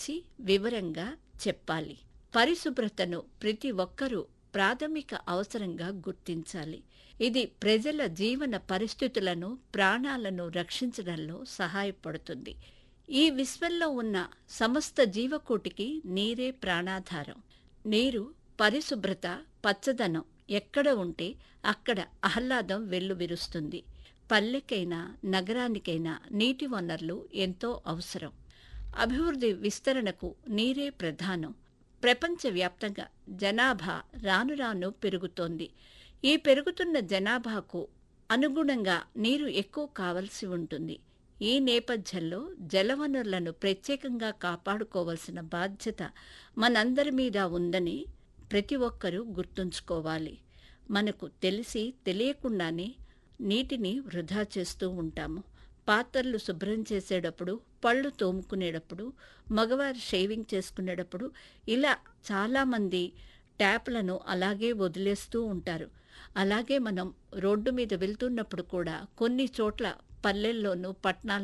గురించి వివరంగా చెప్పాలి పరిశుభ్రతను ప్రతి ఒక్కరూ ప్రాథమిక అవసరంగా గుర్తించాలి ఇది ప్రజల జీవన పరిస్థితులను ప్రాణాలను రక్షించడంలో సహాయపడుతుంది ఈ విశ్వంలో ఉన్న సమస్త జీవకోటికి నీరే ప్రాణాధారం నీరు పరిశుభ్రత పచ్చదనం ఎక్కడ ఉంటే అక్కడ ఆహ్లాదం వెల్లువిరుస్తుంది పల్లెకైనా నగరానికైనా నీటి వనరులు ఎంతో అవసరం అభివృద్ధి విస్తరణకు నీరే ప్రధానం ప్రపంచవ్యాప్తంగా జనాభా రాను రాను పెరుగుతోంది ఈ పెరుగుతున్న జనాభాకు అనుగుణంగా నీరు ఎక్కువ కావలసి ఉంటుంది ఈ నేపథ్యంలో జలవనరులను ప్రత్యేకంగా కాపాడుకోవాల్సిన బాధ్యత మనందరి మీద ఉందని ప్రతి ఒక్కరూ గుర్తుంచుకోవాలి మనకు తెలిసి తెలియకుండానే నీటిని వృధా చేస్తూ ఉంటాము పాత్రలు శుభ్రం చేసేటప్పుడు పళ్ళు తోముకునేటప్పుడు మగవారు షేవింగ్ చేసుకునేటప్పుడు ఇలా చాలామంది ట్యాప్లను అలాగే వదిలేస్తూ ఉంటారు అలాగే మనం రోడ్డు మీద వెళ్తున్నప్పుడు కూడా కొన్ని చోట్ల పల్లెల్లోనూ పట్టణాల్లో